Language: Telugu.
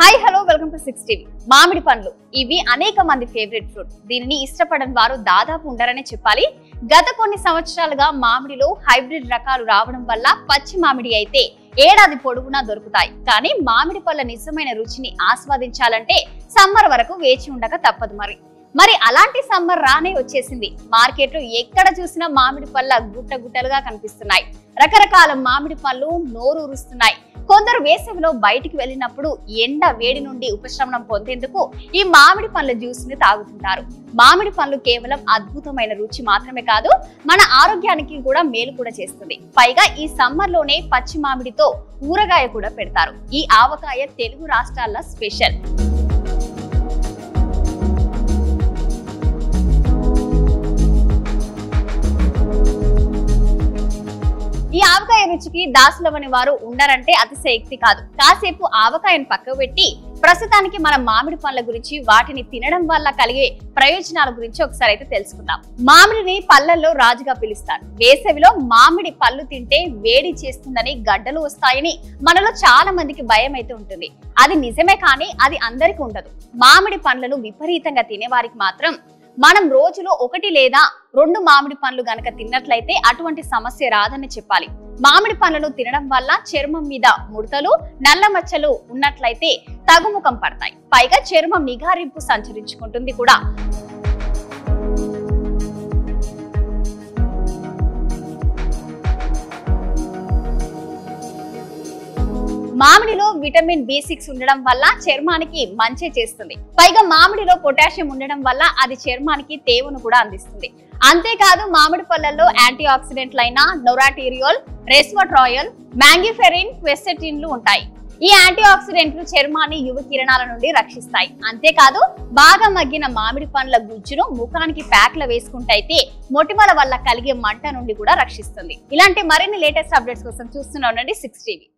hi hello welcome to six TV మామిడి పండ్లు ఇవి అనేక మంది ఫేవరెట్ ఫ్రూట్ దీనిని ఇష్టపడని వారు దాదాపు ఉండరనే చెప్పాలి గత కొన్ని సంవత్సరాలుగా మామిడిలో హైబ్రిడ్ రకాలు రావడం వల్ల పచ్చి మామిడి అయితే ఏడాది పొడవునా దొరుకుతాయి కానీ మామిడి పళ్ళ నిజమైన రుచిని ఆస్వాదించాలంటే సమ్మర్ వరకు వేచి ఉండక తప్పదు మరి మరి అలాంటి సమ్మర్ రానే వచ్చేసింది మార్కెట్ లో ఎక్కడ చూసినా మామిడి పళ్ళ గుట్ట గుట్టలుగా కనిపిస్తున్నాయి రకరకాల మామిడి పళ్ళు నోరూరుస్తున్నాయి కొందరు వేసవిలో బయటికి వెళ్ళినప్పుడు ఎండ వేడి నుండి ఉపశమనం పొందేందుకు ఈ మామిడి పండ్ల జ్యూస్ ని తాగుతుంటారు మామిడి పండ్లు కేవలం అద్భుతమైన రుచి మాత్రమే కాదు మన ఆరోగ్యానికి కూడా మేలు కూడా చేస్తుంది పైగా ఈ సమ్మర్ లోనే పచ్చి మామిడితో ఊరగాయ కూడా పెడతారు ఈ ఆవకాయ తెలుగు రాష్ట్రాల స్పెషల్ ఈ ఆవకాయ రుచికి దాసులవని వారు ఉండరంటే అతిశయక్తి కాదు కాసేపు ఆవకాయను పక్కకు పెట్టి ప్రస్తుతానికి మన మామిడి పండ్ల గురించి వాటిని తినడం వల్ల కలిగే ప్రయోజనాల గురించి ఒకసారి అయితే తెలుసుకుందాం మామిడిని పళ్ళల్లో రాజుగా పిలుస్తారు వేసవిలో మామిడి పళ్ళు తింటే వేడి చేస్తుందని గడ్డలు వస్తాయని మనలో చాలా మందికి భయం అయితే ఉంటుంది అది నిజమే కానీ అది అందరికీ ఉండదు మామిడి పండ్లను విపరీతంగా తినేవారికి మాత్రం మనం రోజులో ఒకటి లేదా రెండు మామిడి పండ్లు గనక తిన్నట్లయితే అటువంటి సమస్య రాదని చెప్పాలి మామిడి పండ్లను తినడం వల్ల చర్మం మీద ముడతలు నల్ల మచ్చలు ఉన్నట్లయితే తగుముఖం పడతాయి పైగా చర్మం నిగారింపు సంచరించుకుంటుంది కూడా మామిడిలో విటమిన్ బి సిక్స్ ఉండడం వల్ల చర్మానికి మంచి చేస్తుంది పైగా మామిడిలో పొటాషియం ఉండడం వల్ల అది చర్మానికి తేవను కూడా అందిస్తుంది అంతేకాదు మామిడి పళ్ళల్లో యాంటీ ఆక్సిడెంట్లైన నొరాటీరియోల్ రెస్వట్రాయల్ మ్యాంగిఫెరిన్ క్వెసెటిన్లు ఉంటాయి ఈ యాంటీ ఆక్సిడెంట్లు చర్మాన్ని యువ కిరణాల నుండి రక్షిస్తాయి అంతేకాదు బాగా మగ్గిన మామిడి పండ్ల గుజ్జును ముఖానికి ప్యాక్ల వేసుకుంటైతే మొటిమల వల్ల కలిగే మంట నుండి కూడా రక్షిస్తుంది ఇలాంటి మరిన్ని లేటెస్ట్ అప్డేట్స్ కోసం చూస్తూనే ఉండండి సిక్స్ టీవీ